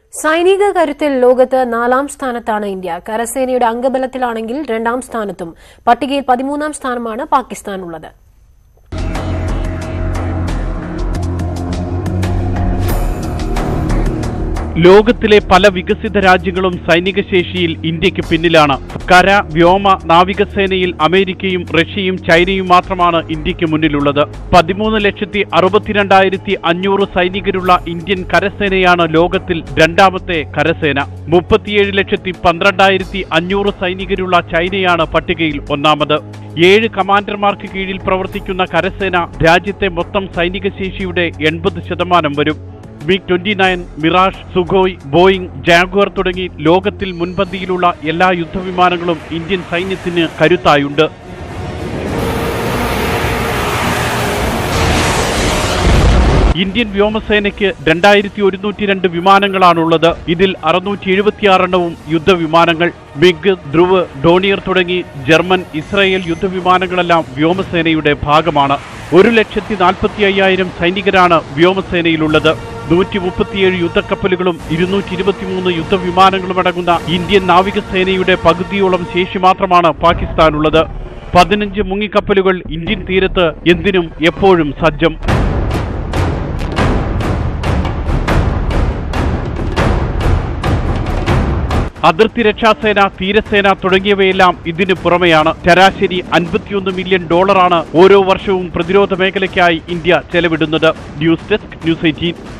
സൈനിക കരുത്തിൽ ലോകത്ത് നാലാം സ്ഥാനത്താണ് ഇന്ത്യ കരസേനയുടെ അംഗബലത്തിലാണെങ്കിൽ രണ്ടാം സ്ഥാനത്തും പട്ടികയിൽ പതിമൂന്നാം സ്ഥാനമാണ് പാകിസ്ഥാനുള്ളത് ലോകത്തിലെ പല വികസിത രാജ്യങ്ങളും സൈനിക ശേഷിയിൽ ഇന്ത്യക്ക് പിന്നിലാണ് കര വ്യോമ നാവികസേനയിൽ അമേരിക്കയും റഷ്യയും ചൈനയും മാത്രമാണ് ഇന്ത്യക്ക് മുന്നിലുള്ളത് പതിമൂന്ന് ലക്ഷത്തി അറുപത്തിരണ്ടായിരത്തി അഞ്ഞൂറ് സൈനികരുള്ള ഇന്ത്യൻ കരസേനയാണ് ലോകത്തിൽ രണ്ടാമത്തെ കരസേന മുപ്പത്തിയേഴ് ലക്ഷത്തി പന്ത്രണ്ടായിരത്തി അഞ്ഞൂറ് സൈനികരുള്ള ചൈനയാണ് പട്ടികയിൽ ഒന്നാമത് ഏഴ് കമാൻഡർമാർക്ക് കീഴിൽ പ്രവർത്തിക്കുന്ന കരസേന രാജ്യത്തെ മൊത്തം സൈനിക ശേഷിയുടെ എൺപത് ശതമാനം വരും MiG twenty nine Mirage Sukhoi Boeing Jaguar തുടങ്ങി ലോകത്തിൽ മുൻപന്തിയിലുള്ള എല്ലാ യുദ്ധവിമാനങ്ങളും ഇന്ത്യൻ സൈന്യത്തിന് കരുത്തായുണ്ട് ഇന്ത്യൻ വ്യോമസേനയ്ക്ക് രണ്ടായിരത്തി ഒരുന്നൂറ്റി രണ്ട് വിമാനങ്ങളാണുള്ളത് ഇതിൽ അറുന്നൂറ്റി എഴുപത്തിയാറെണ്ണവും യുദ്ധവിമാനങ്ങൾ മിഗ് ധ്രുവ് ഡോണിയർ തുടങ്ങി ജർമ്മൻ ഇസ്രായേൽ യുദ്ധവിമാനങ്ങളെല്ലാം വ്യോമസേനയുടെ ഭാഗമാണ് ഒരു ലക്ഷത്തി നാൽപ്പത്തി അയ്യായിരം സൈനികരാണ് വ്യോമസേനയിലുള്ളത് നൂറ്റി മുപ്പത്തിയേഴ് യുദ്ധക്കപ്പലുകളും ഇരുന്നൂറ്റി ഇരുപത്തിമൂന്ന് യുദ്ധവിമാനങ്ങളും അടങ്ങുന്ന ഇന്ത്യൻ നാവികസേനയുടെ പകുതിയോളം ശേഷി മാത്രമാണ് പാകിസ്ഥാനുള്ളത് പതിനഞ്ച് മുങ്ങിക്കപ്പലുകൾ ഇന്ത്യൻ തീരത്ത് എന്തിനും എപ്പോഴും സജ്ജം അതിർത്തി രക്ഷാസേന തീരസേന തുടങ്ങിയവയെല്ലാം ഇതിനു പുറമെയാണ് ശരാശരി അൻപത്തിയൊന്ന് മില്യൺ ഡോളറാണ് ഓരോ വർഷവും പ്രതിരോധ മേഖലയ്ക്കായി ഇന്ത്യ ചെലവിടുന്നത് ന്യൂസ് ഡെസ്ക് ന്യൂസ് എയ്റ്റീൻ